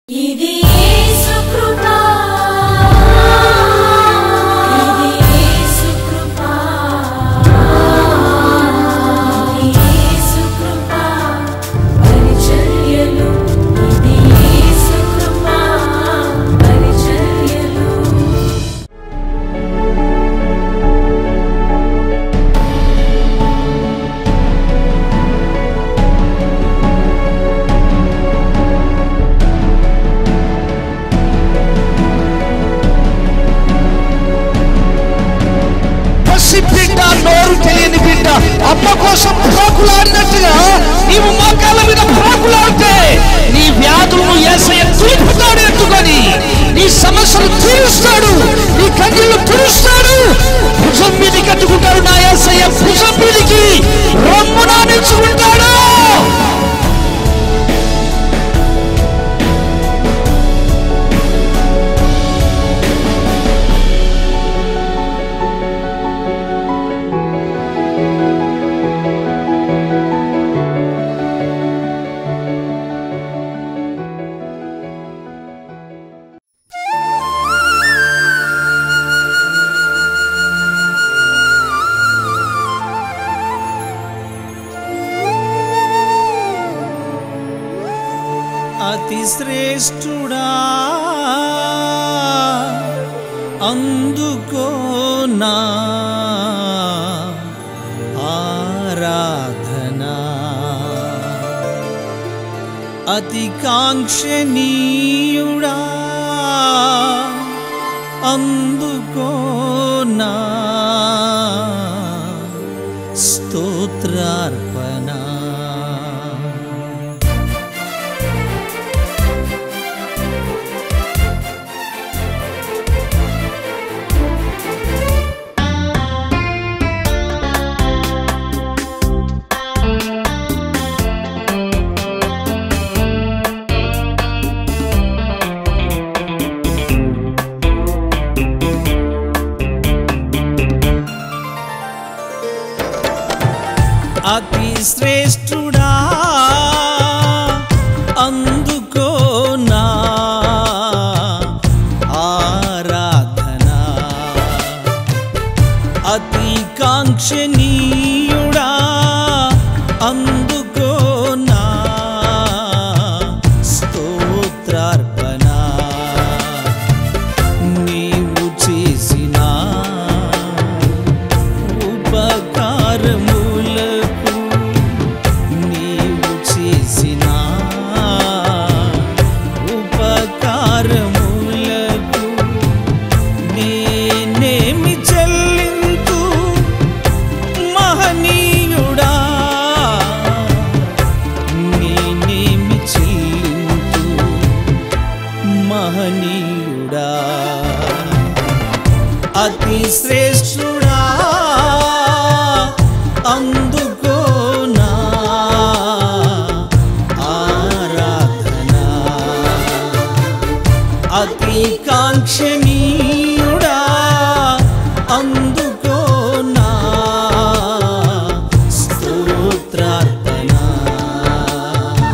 ఇది యేసు కృపా ఇది యేసు కృపా ఇది యేసు కృపా పరిచర్యలు ఇది యేసు కృపా పరిచర్యలు పసి బిడ్డ నోరు తెలియని బిడ్డ అమ్మ కోసం ప్రాకులాడినట్టుగా నీవు మోకాల మీద ప్రాకులాడితే నీ వ్యాధులను ఏసయ్య తీర్పుతాడు ఎత్తుకొని నీ సమస్యలు తీరుస్తాడు నీ కన్నీళ్లు తుడుస్తాడు భుజం మీదకి కట్టుకుంటాడు నా ఏసయ్య భుజం మీదకి రమ్మున నిలుచుకుంటాడు అతి శ్రేష్ఠుడా అందుకో నా ఆరాధనా అతి కాంక్షణీయుడా అందుకో నా స్తోత్రార్పణ అతి శ్రేష్ఠుడా అందుకో నా ఆరాధనా అతి కాంక్షణీయుడా అందుకో నా స్తోత్రార్పణ నీవు చేసిన ఉపకారములకు నీవు చేసిన ఉపకారములకు నేనేమి చెల్లింతు మహనీయుడా నేనేమి చెల్లింతు మహనీయుడా అతి శ్రేష్ఠుడా అందుకో నా ఆరాధనా అతి కాంక్షణీయుడా అందుకో నా స్తోత్రార్పణ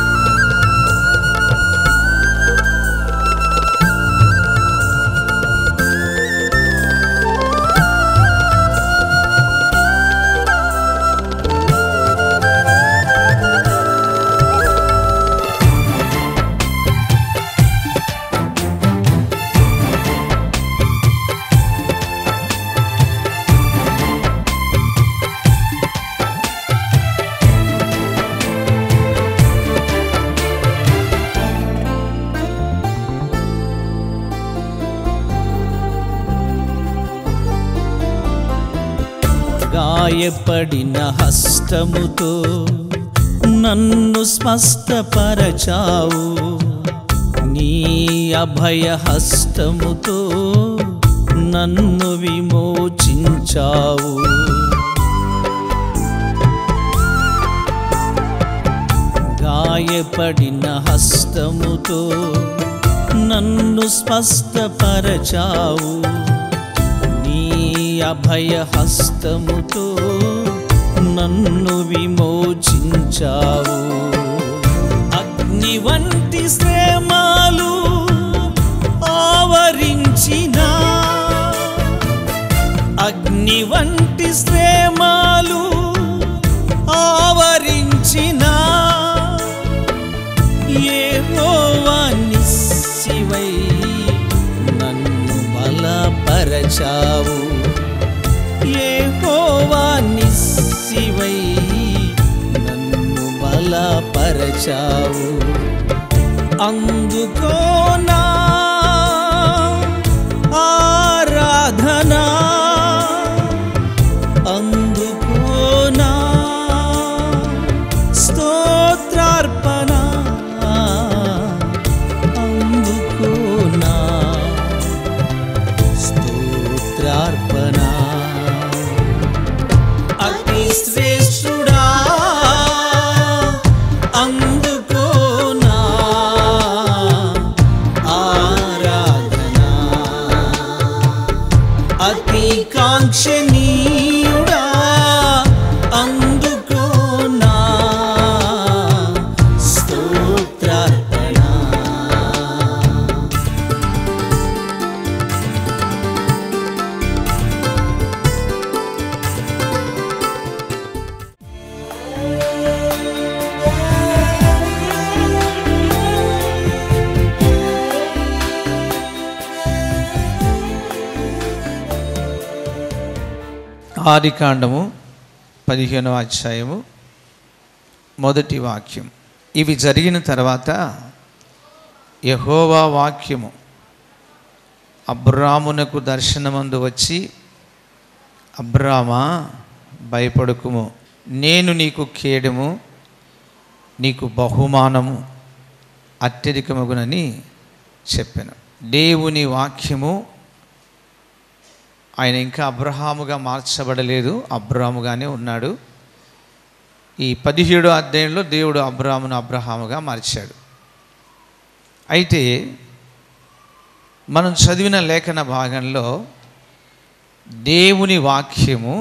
గాయపడిన హస్తముతో నన్ను స్పష్టపరచావు నీ అభయ హస్తముతో నన్ను విమోచించావు గాయపడిన హస్తముతో నన్ను స్పష్టపరచావు నీ అభయ హస్తముతో నన్ను విమోచించావు అగ్ని వంటి శ్రమ అగ్ని వంటి శ్రేమాలు ఆవరించిన యెహోవా నిస్సివై నన్ను బలపరచావు యెహోవా నిస్సివై నన్ను బలపరచావు అందుకోనా ఆరాధనా అందుకోనా స్తోత్రార్పణ అందుకోనా స్తోత్రార్పణ అతి శ్రేష్ఠుడా అందుకోనా ఆరాధనా అతి కాంక్షణీయుడా అందుకోనా స్తోత్రార్పణ ఆదికాండము పదిహేనవ అధ్యాయము మొదటి వాక్యం ఇవి జరిగిన తర్వాత యహోవా వాక్యము అబ్రామునకు దర్శనమందు వచ్చి అబ్రామా భయపడుకుము నేను నీకు కేడము నీకు బహుమానము అత్యధికమగునని చెప్పాను దేవుని వాక్యము ఆయన ఇంకా అబ్రహాముగా మార్చబడలేదు అబ్రహాముగానే ఉన్నాడు ఈ పదిహేడో అధ్యాయంలో దేవుడు అబ్రహామును అబ్రహాముగా మార్చాడు అయితే మనం చదివిన లేఖన భాగంలో దేవుని వాక్యము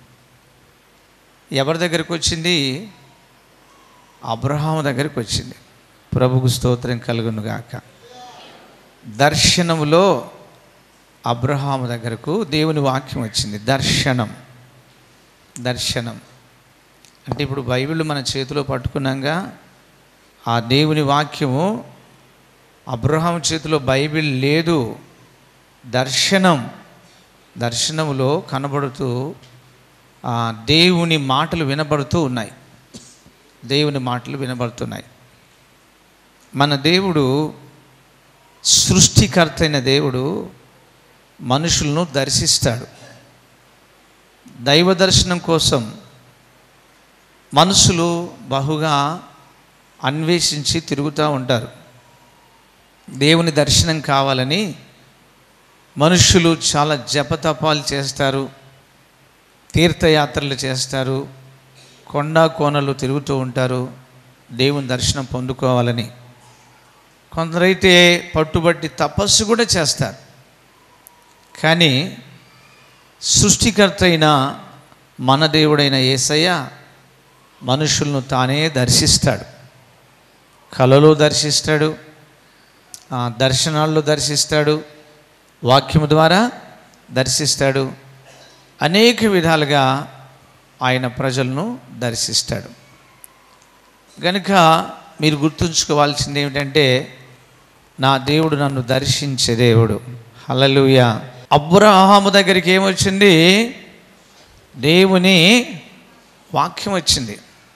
ఎవరి దగ్గరికి వచ్చింది అబ్రహాము దగ్గరికి వచ్చింది ప్రభుకు స్తోత్రం కలుగునుగాక దర్శనములో అబ్రహాము దగ్గరకు దేవుని వాక్యం వచ్చింది దర్శనం దర్శనం అంటే ఇప్పుడు బైబిల్ మన చేతిలో పట్టుకున్నాగా ఆ దేవుని వాక్యము అబ్రహాం చేతిలో బైబిల్ లేదు దర్శనం దర్శనములో కనబడుతూ ఆ దేవుని మాటలు వినబడుతూ ఉన్నాయి దేవుని మాటలు వినబడుతున్నాయి మన దేవుడు సృష్టికర్త అయిన దేవుడు మనుషులను దర్శిస్తాడు దైవ దర్శనం కోసం మనుషులు బహుగా అన్వేషించి తిరుగుతూ ఉంటారు దేవుని దర్శనం కావాలని మనుషులు చాలా జపతపాలు చేస్తారు తీర్థయాత్రలు చేస్తారు కొండ కోనలు తిరుగుతూ ఉంటారు దేవుని దర్శనం పొందుకోవాలని కొందరైతే పట్టుబట్టి తపస్సు కూడా చేస్తారు కానీ సృష్టికర్త అయిన మన దేవుడైన యేసయ్య మనుషులను తానే దర్శిస్తాడు కలలో దర్శిస్తాడు ఆ, దర్శనాల్లో దర్శిస్తాడు వాక్యము ద్వారా దర్శిస్తాడు అనేక విధాలుగా ఆయన ప్రజలను దర్శిస్తాడు కనుక మీరు గుర్తుంచుకోవాల్సింది ఏమిటంటే నా దేవుడు నన్ను దర్శించే దేవుడు హలలుయ అబ్రహాము దగ్గరికి ఏమొచ్చింది దేవుని వాక్యం వచ్చింది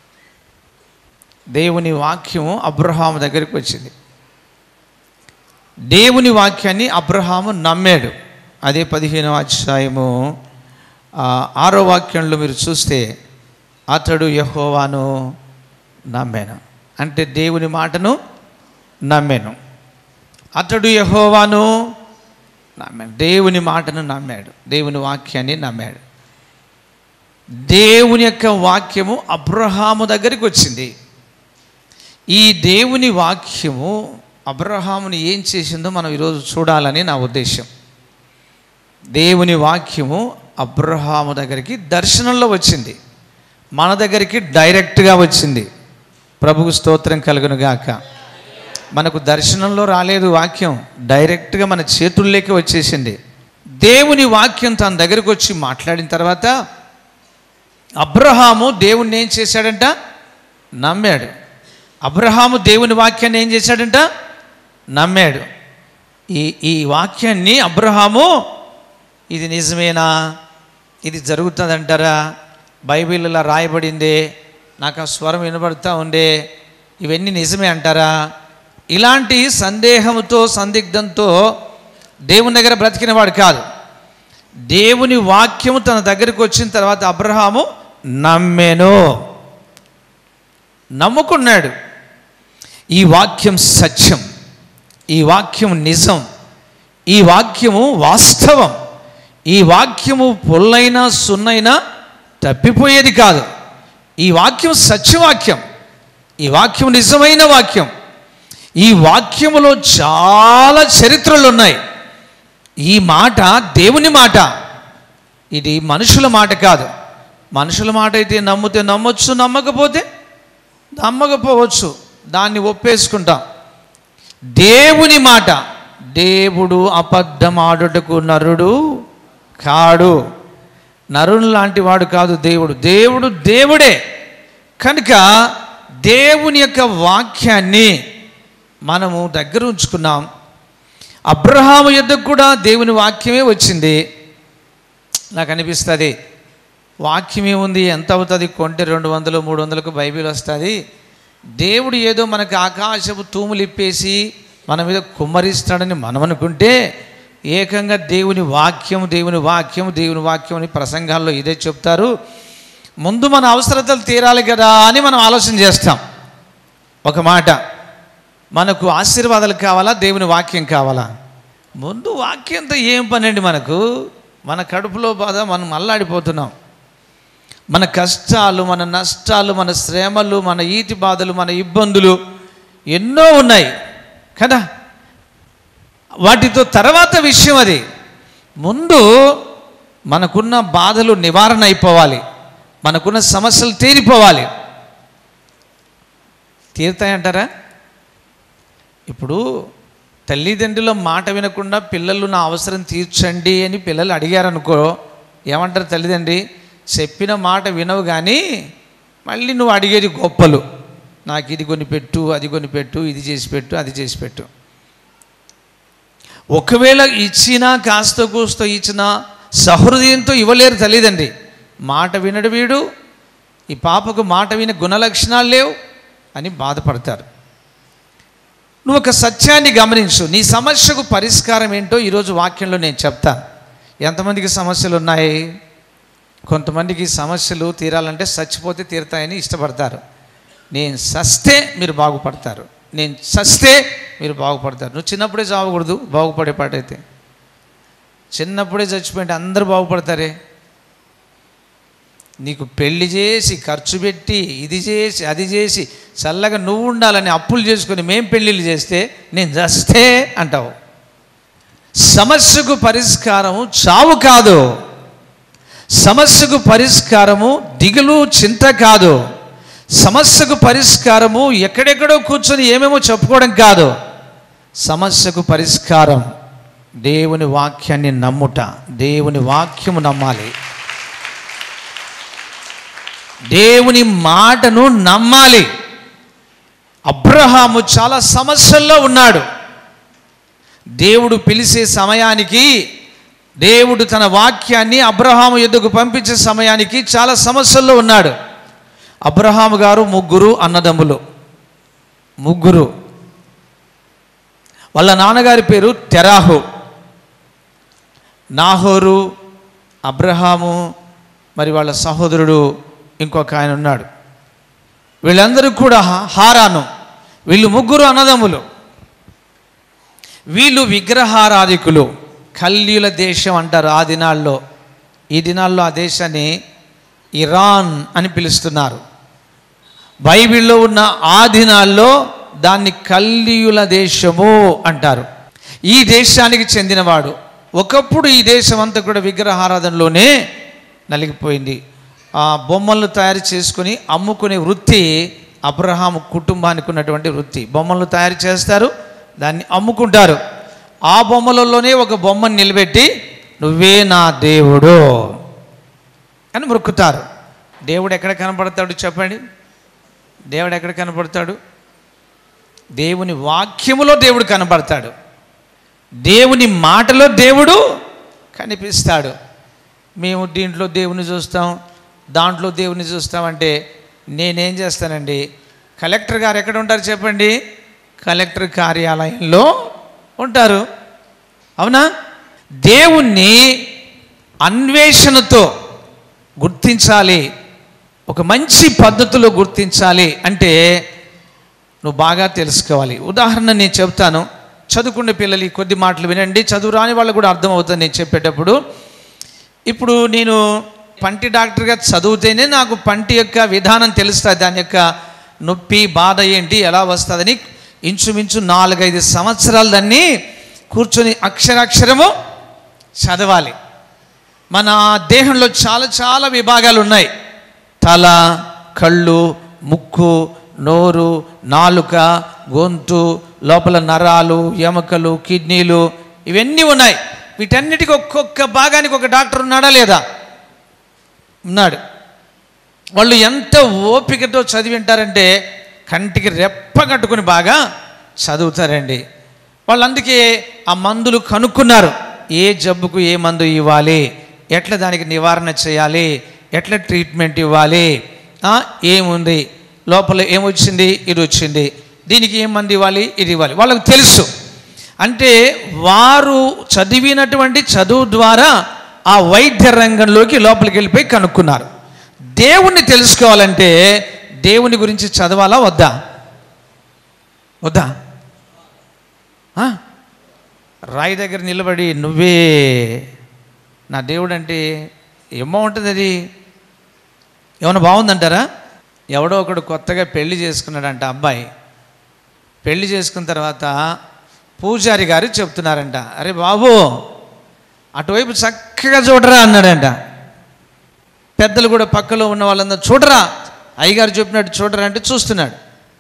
దేవుని వాక్యము అబ్రహాము దగ్గరికి వచ్చింది దేవుని వాక్యాన్ని అబ్రహాము నమ్మాడు అదే పదిహేనవ అధ్యాయము ఆ, ఆరో వాక్యంలో మీరు చూస్తే అతడు యహోవాను నమ్మాను అంటే దేవుని మాటను నమ్మాను అతడు యహోవాను నమ్మాడు దేవుని మాటను నమ్మాడు దేవుని వాక్యాన్ని నమ్మాడు దేవుని యొక్క వాక్యము అబ్రహాము దగ్గరికి వచ్చింది ఈ దేవుని వాక్యము అబ్రహాముని ఏం చేసిందో మనం ఈరోజు చూడాలని నా ఉద్దేశం దేవుని వాక్యము అబ్రహాము దగ్గరికి దర్శనంలో వచ్చింది మన దగ్గరికి డైరెక్ట్గా వచ్చింది ప్రభుకు స్తోత్రం కలుగును గాక మనకు దర్శనంలో రాలేదు వాక్యం డైరెక్ట్గా మన చేతుల్లోకి వచ్చేసింది దేవుని వాక్యం తన దగ్గరకు వచ్చి మాట్లాడిన తర్వాత అబ్రహాము దేవుణ్ణి ఏం చేశాడంట నమ్మాడు అబ్రహాము దేవుని వాక్యాన్ని ఏం చేశాడంట నమ్మాడు ఈ ఈ వాక్యాన్ని అబ్రహాము ఇది నిజమేనా ఇది జరుగుతుందంటారా బైబిల్లో రాయబడిందే నాకు ఆ స్వరం వినబడుతూ ఉండే ఇవన్నీ నిజమే అంటారా ఇలాంటి సందేహంతో సందిగ్ధంతో దేవుని దగ్గర బ్రతికినవాడు కాదు దేవుని వాక్యము తన దగ్గరికి వచ్చిన తర్వాత అబ్రహాము నమ్మెను నమ్ముకున్నాడు ఈ వాక్యం సత్యం ఈ వాక్యం నిజం ఈ వాక్యము వాస్తవం ఈ వాక్యము పొల్లైనా సున్నైనా తప్పిపోయేది కాదు ఈ వాక్యం సత్యవాక్యం ఈ వాక్యం నిజమైన వాక్యం ఈ వాక్యములో చాలా చరిత్రలు ఉన్నాయి ఈ మాట దేవుని మాట ఇది మనుషుల మాట కాదు మనుషుల మాట అయితే నమ్మితే నమ్మొచ్చు నమ్మకపోతే నమ్మకపోవచ్చు దాన్ని ఒప్పేసుకుంటాం దేవుని మాట దేవుడు అబద్ధమాడుటకు నరుడు కాడు నరుని లాంటి వాడు కాదు దేవుడు దేవుడు దేవుడే కనుక దేవుని యొక్క వాక్యాన్ని మనము దగ్గర ఉంచుకున్నాం అబ్రహాము యుద్ధకు కూడా దేవుని వాక్యమే వచ్చింది నాకు అనిపిస్తుంది వాక్యం ఏముంది ఎంత అవుతుంది కొంటే రెండు వందలు మూడు వందలకు బైబిల్ వస్తుంది దేవుడు ఏదో మనకు ఆకాశపు తూములు ఇప్పేసి మన మీద కుమ్మరిస్తాడని మనం అనుకుంటే ఏకంగా దేవుని వాక్యం దేవుని వాక్యం దేవుని వాక్యం అని ప్రసంగాల్లో ఇదే చెప్తారు ముందు మన అవసరతలు తీరాలి కదా అని మనం ఆలోచన చేస్తాం ఒక మాట మనకు ఆశీర్వాదాలు కావాలా దేవుని వాక్యం కావాలా ముందు వాక్యంతో ఏం పని అండి మనకు మన కడుపులో బాధ మనం అల్లాడిపోతున్నాం మన కష్టాలు మన నష్టాలు మన శ్రమలు మన ఈటి బాధలు మన ఇబ్బందులు ఎన్నో ఉన్నాయి కదా వాటితో తర్వాత విషయం అది ముందు మనకున్న బాధలు నివారణ అయిపోవాలి మనకున్న సమస్యలు తీరిపోవాలి తీరుతాయంటారా ఇప్పుడు తల్లిదండ్రుల మాట వినకుండా పిల్లలు నా అవసరం తీర్చండి అని పిల్లలు అడిగారనుకో ఏమంటారు తల్లిదండ్రి చెప్పిన మాట వినవు కానీ మళ్ళీ నువ్వు అడిగేది గొప్పలు నాకు ఇది కొని పెట్టు అది కొని పెట్టు ఇది చేసి పెట్టు అది చేసి పెట్టు ఒకవేళ ఇచ్చినా కాస్త కూస్తో ఇచ్చినా సహృదయంతో ఇవ్వలేరు తల్లిదండ్రి మాట వినడు వీడు ఈ పాపకు మాట వినే గుణలక్షణాలు లేవు అని బాధపడతారు నువ్వు ఒక సత్యాన్ని గమనించు నీ సమస్యకు పరిష్కారం ఏంటో ఈరోజు వాక్యంలో నేను చెప్తా ఎంతమందికి సమస్యలు ఉన్నాయి కొంతమందికి సమస్యలు తీరాలంటే చచ్చిపోతే తీరుతాయని ఇష్టపడతారు నేను సస్తే మీరు బాగుపడతారు నేను సస్తే మీరు బాగుపడతారు నువ్వు చిన్నప్పుడే చావకూడదు బాగుపడే పాటైతే చిన్నప్పుడే చచ్చిపోయింటే అందరూ బాగుపడతారే నీకు పెళ్లి చేసి ఖర్చు పెట్టి ఇది చేసి అది చేసి చల్లగా నువ్వు ఉండాలని అప్పులు చేసుకొని మేం పెళ్ళిళ్ళు చేస్తే నేను చస్తే అంటావు సమస్యకు పరిష్కారము చావు కాదు సమస్యకు పరిష్కారము దిగులు చింత కాదు సమస్యకు పరిష్కారము ఎక్కడెక్కడో కూర్చొని ఏమేమో చెప్పుకోవడం కాదు సమస్యకు పరిష్కారం దేవుని వాక్యాన్ని నమ్ముట దేవుని వాక్యము నమ్మాలి దేవుని మాటను నమ్మాలి అబ్రహాము చాలా సమస్యల్లో ఉన్నాడు దేవుడు పిలిచే సమయానికి దేవుడు తన వాక్యాన్ని అబ్రహాము ఎద్దుకు పంపించే సమయానికి చాలా సమస్యల్లో ఉన్నాడు అబ్రహాము గారు ముగ్గురు అన్నదమ్ములు ముగ్గురు వాళ్ళ నాన్నగారి పేరు తెరాహు నాహోరు అబ్రహాము మరి వాళ్ళ సహోదరుడు ఇంకొక ఆయన ఉన్నాడు వీళ్ళందరూ కూడా హా- హారాను వీళ్ళు ముగ్గురు అన్నదమ్ములు వీళ్ళు విగ్రహారాధికులు కల్యుల దేశం అంటారు ఆ దినాల్లో ఈ దినాల్లో ఆ దేశాన్ని ఇరాన్ అని పిలుస్తున్నారు బైబిల్లో ఉన్న ఆ దినాల్లో దాన్ని కల్లియుల దేశము అంటారు ఈ దేశానికి చెందినవాడు ఒకప్పుడు ఈ దేశం అంతా కూడా విగ్రహారాధనలోనే నలిగిపోయింది ఆ బొమ్మలను తయారు చేసుకుని అమ్ముకునే వృత్తి అబ్రహాం కుటుంబానికి ఉన్నటువంటి వృత్తి బొమ్మలను తయారు చేస్తారు దాన్ని అమ్ముకుంటారు ఆ బొమ్మలలోనే ఒక బొమ్మను నిలబెట్టి నువ్వే నా దేవుడు అని మొక్కుతారు దేవుడు ఎక్కడ కనపడతాడు చెప్పండి దేవుడు ఎక్కడ కనపడతాడు దేవుని వాక్యములో దేవుడు కనపడతాడు దేవుని మాటలో దేవుడు కనిపిస్తాడు మేము దీంట్లో దేవుని చూస్తాం దాంట్లో దేవుని చూస్తామంటే నేనేం చేస్తానండి కలెక్టర్ గారు ఎక్కడ ఉంటారు చెప్పండి కలెక్టర్ కార్యాలయంలో ఉంటారు అవునా దేవుణ్ణి అన్వేషణతో గుర్తించాలి ఒక మంచి పద్ధతిలో గుర్తించాలి అంటే నువ్వు బాగా తెలుసుకోవాలి ఉదాహరణ నేను చెప్తాను చదువుకునే పిల్లలు ఈ కొద్ది మాటలు వినండి చదువు రాని వాళ్ళకు కూడా అర్థమవుతుంది నేను చెప్పేటప్పుడు ఇప్పుడు నేను పంటి డాక్టర్గా చదివితేనే నాకు పంటి యొక్క విధానం తెలుస్తుంది దాని యొక్క నొప్పి బాధ ఏంటి ఎలా వస్తుందని ఇంచుమించు నాలుగైదు సంవత్సరాలు దాన్ని కూర్చొని అక్షరాక్షరము చదవాలి మన దేహంలో చాలా చాలా విభాగాలు ఉన్నాయి తల కళ్ళు ముక్కు నోరు నాలుక గొంతు లోపల నరాలు ఎముకలు కిడ్నీలు ఇవన్నీ ఉన్నాయి వీటన్నిటికీ ఒక్కొక్క భాగానికి ఒక డాక్టర్ ఉన్నాడా లేదా ఉన్నాడు వాళ్ళు ఎంత ఓపికతో చదివి వింటారంటే కంటికి రెప్ప కట్టుకుని బాగా చదువుతారండి వాళ్ళు అందుకే ఆ మందులు కనుక్కున్నారు ఏ జబ్బుకు ఏ మందు ఇవ్వాలి ఎట్లా దానికి నివారణ చేయాలి ఎట్లా ట్రీట్మెంట్ ఇవ్వాలి ఆ, ఏముంది లోపల ఏమొచ్చింది ఇది వచ్చింది దీనికి ఏం మంది ఇవ్వాలి ఇది ఇవ్వాలి వాళ్ళకు తెలుసు అంటే వారు చదివినటువంటి చదువు ద్వారా ఆ వైద్య రంగంలోకి లోపలికి వెళ్ళిపోయి కనుక్కున్నారు దేవుణ్ణి తెలుసుకోవాలంటే దేవుని గురించి చదవాలా వద్దా వద్దా ఆ? రాయి దగ్గర నిలబడి నువ్వే నా దేవుడు అంటే ఏమో ఉంటుంది అది ఏమైనా బాగుందంటారా ఎవడో ఒకడు కొత్తగా పెళ్లి చేసుకున్నాడంట అబ్బాయి పెళ్లి చేసుకున్న తర్వాత పూజారి గారు చెప్తున్నారంట అరే బాబు అటువైపు చక్కగా చూడరా అన్నాడంట పెద్దలు కూడా పక్కలో ఉన్న వాళ్ళందరూ చూడరా అయ్యగారు చెప్పినట్టు చూడరా అంటే చూస్తున్నాడు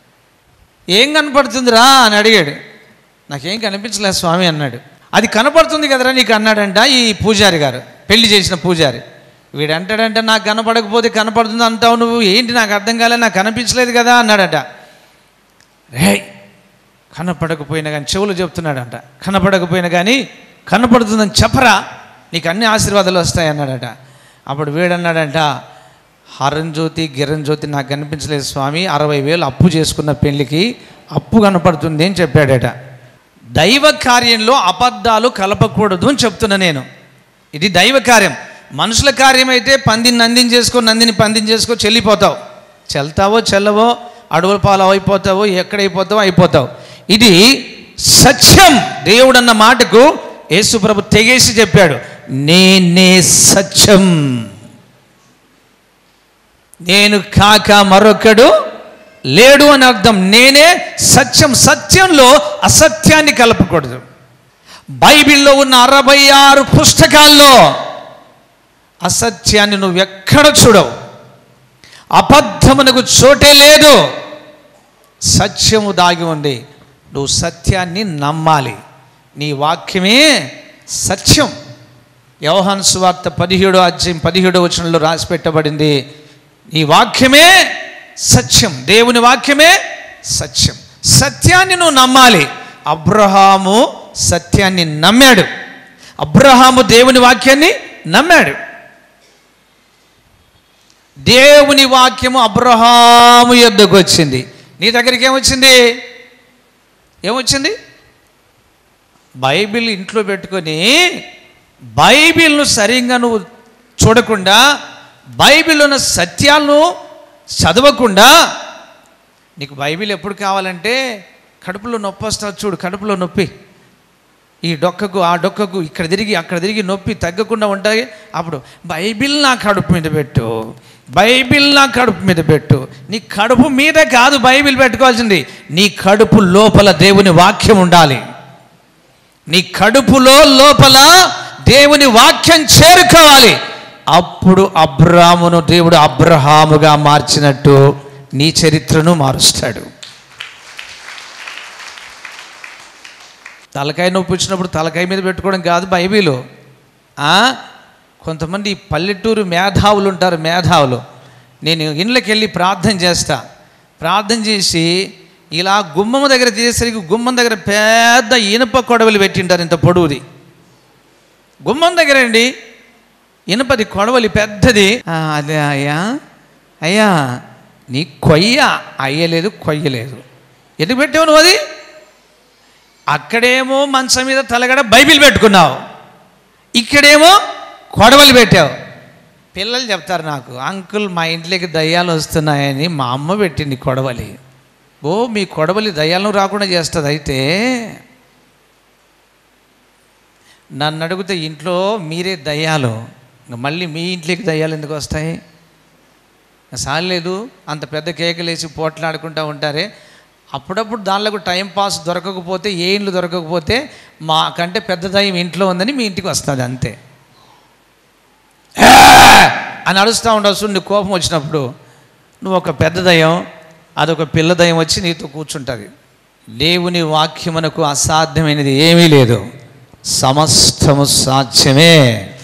ఏం కనపడుతుందిరా అని అడిగాడు నాకేం కనిపించలేదు స్వామి అన్నాడు అది కనపడుతుంది కదరా నీకు అన్నాడంట ఈ పూజారి గారు పెళ్లి చేసిన పూజారి వీడు అంటాడంట నాకు కనపడకపోతే కనపడుతుంది అంటావు నువ్వు ఏంటి నాకు అర్థం కాలే నాకు కనిపించలేదు కదా అన్నాడట రే కనపడకపోయినా కానీ చెవులు చెప్తున్నాడంట కనపడకపోయినా కానీ కనపడుతుందని చెప్పరా నీకు అన్ని ఆశీర్వాదాలు వస్తాయి అన్నాడట అప్పుడు వీడన్నాడంట హరం జ్యోతి గిరణ్ జ్యోతి నాకు కనిపించలేదు స్వామి అరవై వేలు అప్పు చేసుకున్న పెళ్లికి అప్పు కనపడుతుంది అని చెప్పాడట దైవ కార్యంలో అబద్ధాలు కలపకూడదు అని చెప్తున్నా నేను ఇది దైవ కార్యం మనుషుల కార్యం అయితే పందిని నందిని చేసుకో నందిని పందిని చేసుకో చెల్లిపోతావు చెల్తావో చెల్లవో అడవుల పాలు అయిపోతావో ఎక్కడైపోతావో అయిపోతావు ఇది సత్యం దేవుడు అన్న మాటకు యేసుప్రభు తెగేసి చెప్పాడు నేనే సత్యం నేను కాక మరొకడు లేడు అని అర్థం నేనే సత్యం సత్యంలో అసత్యాన్ని కలపకూడదు బైబిల్లో ఉన్న అరవై ఆరు పుస్తకాల్లో అసత్యాన్ని నువ్వు ఎక్కడ చూడవు అబద్ధమునకు చోటే లేదు సత్యము దాగి ఉంది నువ్వు సత్యాన్ని నమ్మాలి నీ వాక్యమే సత్యం యోహాను సువార్త పదిహేడో అధ్యాయం పదిహేడో వచనంలో రాసి పెట్టబడింది నీ వాక్యమే సత్యం దేవుని వాక్యమే సత్యం సత్యాన్ని నువ్వు నమ్మాలి అబ్రహాము సత్యాన్ని నమ్మాడు అబ్రహాము దేవుని వాక్యాన్ని నమ్మాడు దేవుని వాక్యము అబ్రహాము యొద్దకు వచ్చింది నీ దగ్గరికి ఏమొచ్చింది ఏమొచ్చింది బైబిల్ ఇంట్లో పెట్టుకొని బైబిల్ను సరిగ్గా నువ్వు చూడకుండా బైబిల్ ఉన్న సత్యాలను చదవకుండా నీకు బైబిల్ ఎప్పుడు కావాలంటే కడుపులో నొప్పి వస్తుంది చూడు కడుపులో నొప్పి ఈ డొక్కకు ఆ డొక్కకు ఇక్కడ తిరిగి అక్కడ తిరిగి నొప్పి తగ్గకుండా ఉంటాయి అప్పుడు బైబిల్ నా కడుపు మీద పెట్టు బైబిల్ నా కడుపు మీద పెట్టు నీ కడుపు మీద కాదు బైబిల్ పెట్టుకోవాల్సింది నీ కడుపు లోపల దేవుని వాక్యం ఉండాలి నీ కడుపులో లోపల దేవుని వాక్యం చేరుకోవాలి అప్పుడు అబ్రామును దేవుడు అబ్రహాముగా మార్చినట్టు నీ చరిత్రను మారుస్తాడు తలకాయ నొప్పి వచ్చినప్పుడు తలకాయ మీద పెట్టుకోవడం కాదు బైబిల్ ఆ, కొంతమంది పల్లెటూరు మేధావులు ఉంటారు మేధావులు నేను ఇళ్ళకి వెళ్ళి ప్రార్థన చేస్తా ప్రార్థన చేసి ఇలా గుమ్మం దగ్గర తీసేసరికి గుమ్మం దగ్గర పెద్ద ఇనుప కొడవలి పెట్టింటారు ఇంత పొడవుది గుమ్మం దగ్గర అండి ఇనుపది కొడవలి పెద్దది ఆ, అదే అయ్యా అయ్యా నీ కొయ్య అయ్యలేదు కొయ్యలేదు ఎందుకు పెట్టావు నువ్వు అది అక్కడేమో మంచం మీద తలగడ బైబిల్ పెట్టుకున్నావు ఇక్కడేమో కొడవలి పెట్టావు పిల్లలు చెప్తారు నాకు అంకుల్ మా ఇంట్లోకి దయ్యాలు వస్తున్నాయని మా అమ్మ పెట్టింది కొడవలి ఓ మీ కొడవలి దయ్యాలను రాకుండా చేస్తుంది అయితే నన్ను అడిగితే ఇంట్లో మీరే దయ్యాలు ఇంక మళ్ళీ మీ ఇంట్లోకి దయ్యాలు ఎందుకు వస్తాయి సాలేదు అంత పెద్ద కేకలేసి పోట్లాడుకుంటూ ఉంటారే అప్పుడప్పుడు దానిలో టైం పాస్ దొరకకపోతే ఏ ఇండ్లు దొరకకపోతే మా కంటే పెద్ద దయ్యం ఇంట్లో ఉందని మీ ఇంటికి వస్తుంది అంతే "ఏ!" అని అడుస్తూ ఉండవు చూడు నీకు కోపం వచ్చినప్పుడు నువ్వు ఒక పెద్ద దయ్యం అదొక పిల్ల దయ్యం వచ్చి నీతో కూర్చుంటుంది దేవుని వాక్యమునకు అసాధ్యమైనది ఏమీ లేదు సమస్తము సాధ్యమే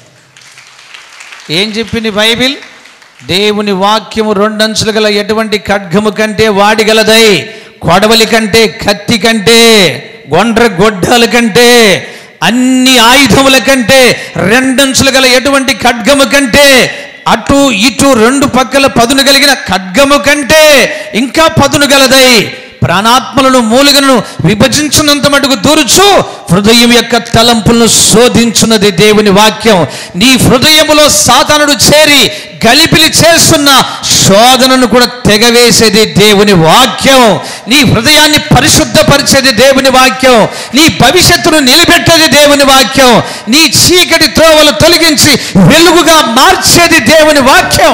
ఏం చెప్పింది బైబిల్ దేవుని వాక్యము రెండంచులు గల ఎటువంటి ఖడ్గము కంటే వాడిగలదై కొడవలి కంటే కత్తి కంటే గొండ్ర గొడ్డల కంటే అన్ని ఆయుధముల కంటే రెండంచులు గల ఎటువంటి ఖడ్గము కంటే అటు ఇటు రెండు పక్కల పదును కలిగిన ఖడ్గము కంటే ఇంకా పదును గలదై ప్రాణాత్మలను మూలిగలను విభజించినంత మటుకు దూరుచు హృదయం యొక్క తలంపులను శోధించున్నది దేవుని వాక్యం నీ హృదయములో సాతానుడు చేరి గలిపిలి చేస్తున్న శోధనను కూడా తెగవేసేది దేవుని వాక్యం నీ హృదయాన్ని పరిశుద్ధపరిచేది దేవుని వాక్యం నీ భవిష్యత్తును నిలబెట్టేది దేవుని వాక్యం నీ చీకటి త్రోవలు తొలగించి వెలుగుగా మార్చేది దేవుని వాక్యం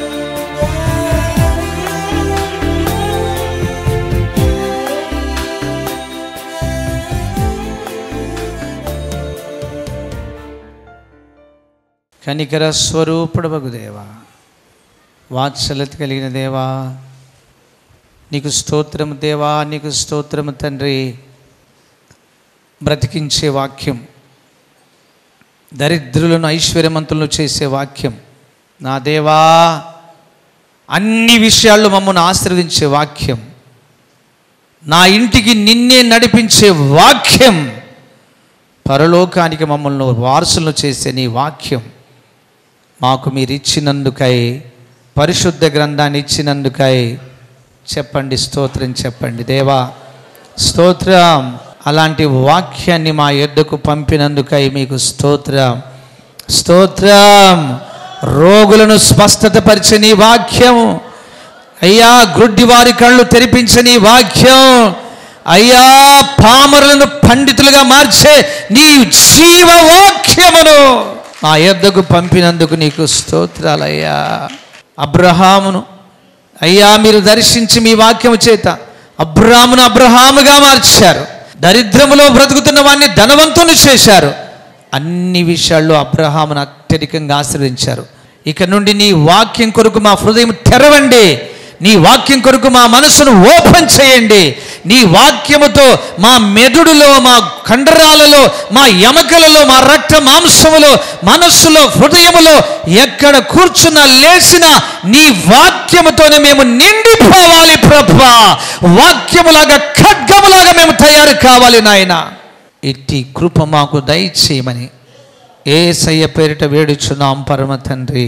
కనికర స్వరూపుడవగు దేవా వాత్సల్యత కలిగిన దేవా నీకు స్తోత్రము దేవా నీకు స్తోత్రము తండ్రి బ్రతికించే వాక్యం దరిద్రులను ఐశ్వర్యవంతులను చేసే వాక్యం నా దేవా అన్ని విషయాల్లో మమ్మల్ని ఆశీర్వదించే వాక్యం నా ఇంటికి నిన్నే నడిపించే వాక్యం పరలోకానికి మమ్మల్ని వారసులను చేసే నీ వాక్యం మాకు మీరు ఇచ్చినందుకై పరిశుద్ధ గ్రంథాన్ని ఇచ్చినందుకై చెప్పండి స్తోత్రం చెప్పండి దేవా స్తోత్రం అలాంటి వాక్యాన్ని మా యొద్దకు పంపినందుకై మీకు స్తోత్రం స్తోత్రం రోగులను స్వస్థత పరిచే నీ వాక్యం అయ్యా గ్రుడ్డి వారి కళ్ళు తెరిపించని వాక్యం అయ్యా పామరులను పండితులుగా మార్చే నీ జీవ వాక్యమును మా యొద్దకు పంపినందుకు నీకు స్తోత్రాలయ్యా అబ్రహామును అయ్యా మీరు దర్శించి మీ వాక్యము చేత అబ్రామును అబ్రహాముగా మార్చారు దరిద్రములో బ్రతుకుతున్న వాడిని ధనవంతుని చేశారు అన్ని విషయాల్లో అబ్రహామును అత్యధికంగా ఆశ్రయించారు ఇక నుండి నీ వాక్యం కొరకు మా హృదయం తెరవండి నీ వాక్యం కొరకు మా మనసును ఓపెన్ చేయండి నీ వాక్యముతో మా మెదుడులో మా కండరాలలో మా ఎమకలలో మా రక్త మాంసములో మనస్సులో హృదయములో ఎక్కడ కూర్చున్నా లేచిన నీ వాక్యముతోనే మేము నిండిపోవాలి ప్రభా వాక్యములాగా ఖడ్గములాగా మేము తయారు కావాలి నాయన ఇట్టి కృప మాకు దయచేయమని ఏసయ్య పేరిట వేడుచున్నాం పరమ తండ్రి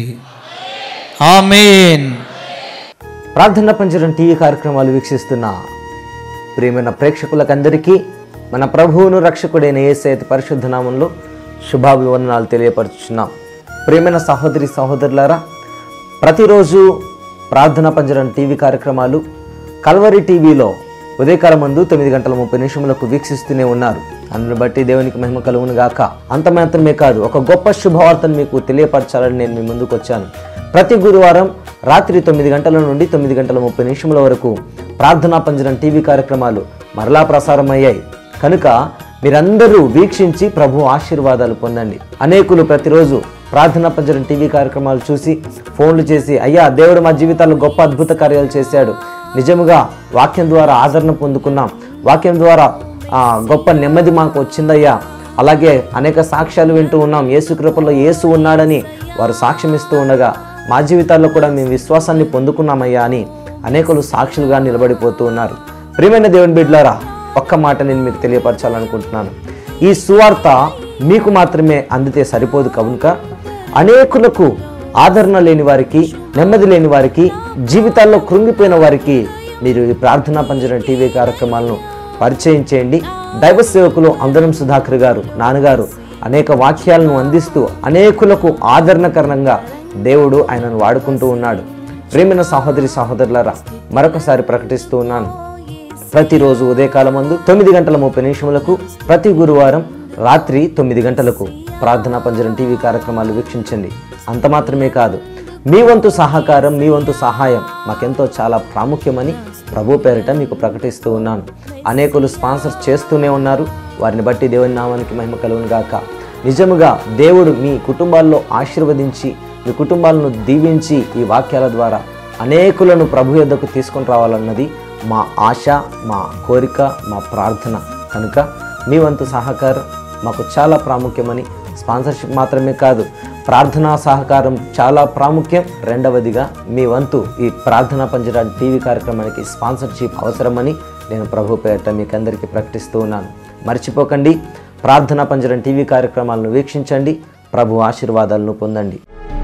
ఆమెన్ ప్రార్థన పంజరం టీవీ కార్యక్రమాలు వీక్షిస్తున్న ప్రియమైన ప్రేక్షకులకందరికీ మన ప్రభువును రక్షకుడైన ఏసైత పరిశుద్ధ నామంలో శుభాభివందనాలు తెలియపరుచున్నాం ప్రియమైన సహోదరి సహోదరులారా ప్రతిరోజు ప్రార్థన పంజరం టీవీ కార్యక్రమాలు కల్వరి టీవీలో ఉదయకాలం మందు తొమ్మిది గంటల ముప్పై నిమిషములకు వీక్షిస్తూనే ఉన్నారు అందును బట్టి దేవునికి మహిమ కలుగును గాక అంత మాత్రమే కాదు ఒక గొప్ప శుభవార్తను మీకు తెలియపరచాలని నేను మీ ముందుకు వచ్చాను ప్రతి గురువారం రాత్రి తొమ్మిది గంటల నుండి తొమ్మిది గంటల ముప్పై నిమిషముల వరకు ప్రార్థనా పంజరం టీవీ కార్యక్రమాలు మరలా ప్రసారం అయ్యాయి కనుక మీరందరూ వీక్షించి ప్రభు ఆశీర్వాదాలు పొందండి అనేకులు ప్రతిరోజు ప్రార్థనా పంజరం టీవీ కార్యక్రమాలు చూసి ఫోన్లు చేసి అయ్యా దేవుడు మా జీవితాల్లో గొప్ప అద్భుత కార్యాలు చేశాడు నిజముగా వాక్యం ద్వారా ఆదరణ పొందుకున్నాం వాక్యం ద్వారా ఆ, గొప్ప నెమ్మది మాకు వచ్చిందయ్యా అలాగే అనేక సాక్ష్యాలు వింటూ ఉన్నాం యేసు కృపలో యేసు ఉన్నాడని వారు సాక్ష్యం ఇస్తూ ఉండగా మా జీవితాల్లో కూడా మేము విశ్వాసాన్ని పొందుకున్నామయ్యా అని అనేకులు సాక్షులుగా నిలబడిపోతూ ఉన్నారు ప్రియమైన దేవుని బిడ్లారా ఒక్క మాట నేను మీకు తెలియపరచాలనుకుంటున్నాను ఈ సువార్త మీకు మాత్రమే అందితే సరిపోదు కనుక అనేకులకు ఆదరణ లేని వారికి నెమ్మది లేని వారికి జీవితాల్లో కృంగిపోయిన వారికి మీరు ఈ ప్రార్థనా పంజరం టీవీ కార్యక్రమాలను పరిచయం చేయండి దైవ సేవకులు అందరం సుధాకర్ గారు నాన్నగారు అనేక వాక్యాలను అందిస్తూ అనేకులకు ఆదరణకరంగా దేవుడు ఆయనను వాడుకుంటూ ఉన్నాడు ప్రేమైన సహోదరి సహోదరులారా మరొకసారి ప్రకటిస్తూ ఉన్నాను ప్రతిరోజు ఉదయకాలం మందు తొమ్మిది గంటల ముప్పై నిమిషములకు ప్రతి గురువారం రాత్రి తొమ్మిది గంటలకు ప్రార్థనా పంజరం టీవీ కార్యక్రమాలు వీక్షించండి అంత మాత్రమే కాదు మీ వంతు సహకారం మీ వంతు సహాయం మాకెంతో చాలా ప్రాముఖ్యమని ప్రభు పేరిట మీకు ప్రకటిస్తూ ఉన్నాను అనేకులు స్పాన్సర్స్ చేస్తూనే ఉన్నారు వారిని బట్టి దేవుని నామానికి మహిమ కలుగును గాక నిజముగా దేవుడు మీ కుటుంబాల్లో ఆశీర్వదించి మీ కుటుంబాలను దీవించి ఈ వాక్యాల ద్వారా అనేకులను ప్రభు యొద్దకు తీసుకొని రావాలన్నది మా ఆశ మా కోరిక మా ప్రార్థన కనుక మీ వంతు సహకారం మాకు చాలా ప్రాముఖ్యమని స్పాన్సర్షిప్ మాత్రమే కాదు ప్రార్థనా సహకారం చాలా ప్రాముఖ్యం రెండవదిగా మీ వంతు ఈ ప్రార్థనా పంజరా టీవీ కార్యక్రమానికి స్పాన్సర్షిప్ అవసరమని నేను ప్రభు పేరిట మీకు అందరికీ ప్రకటిస్తూ ఉన్నాను మర్చిపోకండి ప్రార్థనా పంజరం టీవీ కార్యక్రమాలను వీక్షించండి ప్రభు ఆశీర్వాదాలను పొందండి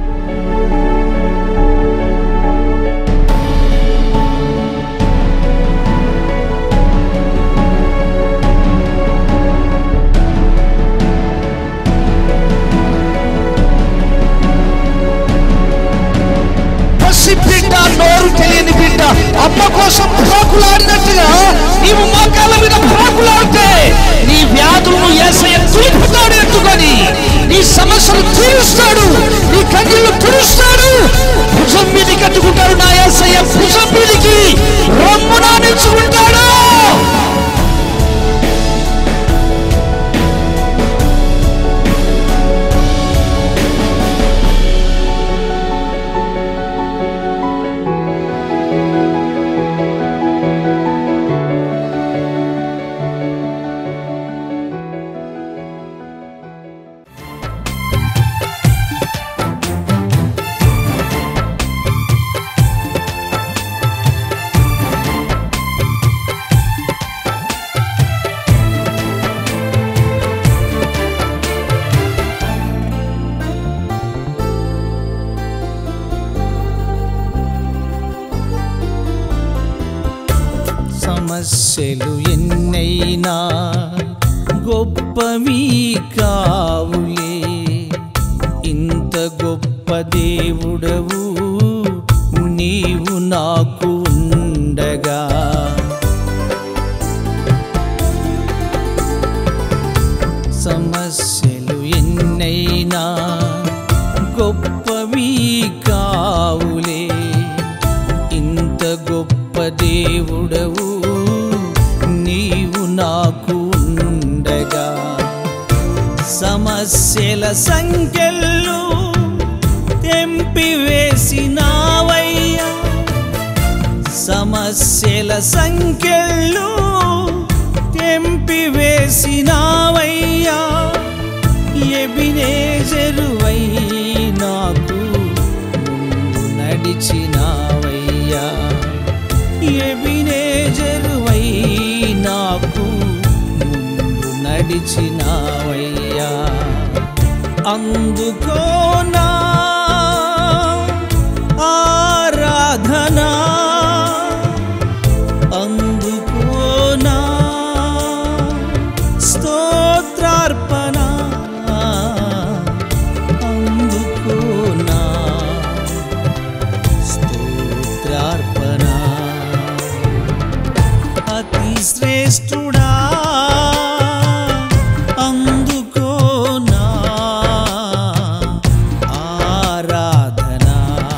పసి బిడ్డ నోరు తెలియని బిడ్డ అమ్మ కోసం ప్రాకులాడినట్టుగా నీవు మోకాల మీద ప్రాకులాడితే నీ వ్యాధులను ఏసయ్య తీర్పుతాడు ఎత్తుకొని నీ సమస్యలు తీరుస్తాడు నీ కన్నీళ్లు తుడుస్తాడు భుజం మీదకి కట్టుకుంటాడు నా ఏసయ్య భుజం మీదకి రమ్మున నిలుచుకుంటాడు సమస్యలు ఎన్నైనా గొప్పవి కావులే ఇంత గొప్ప దేవుడవు నీవు నాకు ఉండగా సమస్యలు ఎన్నైనా గొప్పవి కావులే ఇంత గొప్ప దేవుడవు నీవు నాకు ఉండగా సమస్యల సంఖ్యలు తెంపివేసినావయ్యా సమస్యల సంఖ్యలు తెంపివేసినావయ్యా ఎబినేజరువై నాకు ముందు నడిచినావయ్యా ఎబినేజరువై నాకు ముందు నడిచినావయ్యా అందుకోనా ఆరాధనా అందుకోనా స్తోత్రార్పణ అందుకోనా స్తోత్రార్పణ అతి శ్రేష్ఠుడా అందుకోనా ఆరాధనా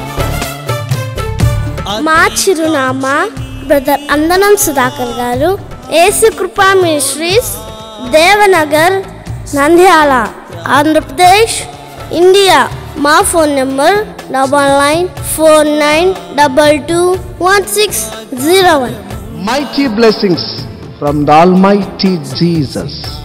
మా చిరునామా బ్రదర్ అందనం సుధాకర్ గారు ఏసు కృపా మినిస్ట్రీస్ దేవనగర్ నంద్యాల ఆంధ్రప్రదేశ్ ఇండియా మా phone number double nine four nine double two one six zero one mighty blessings from the Almighty Jesus.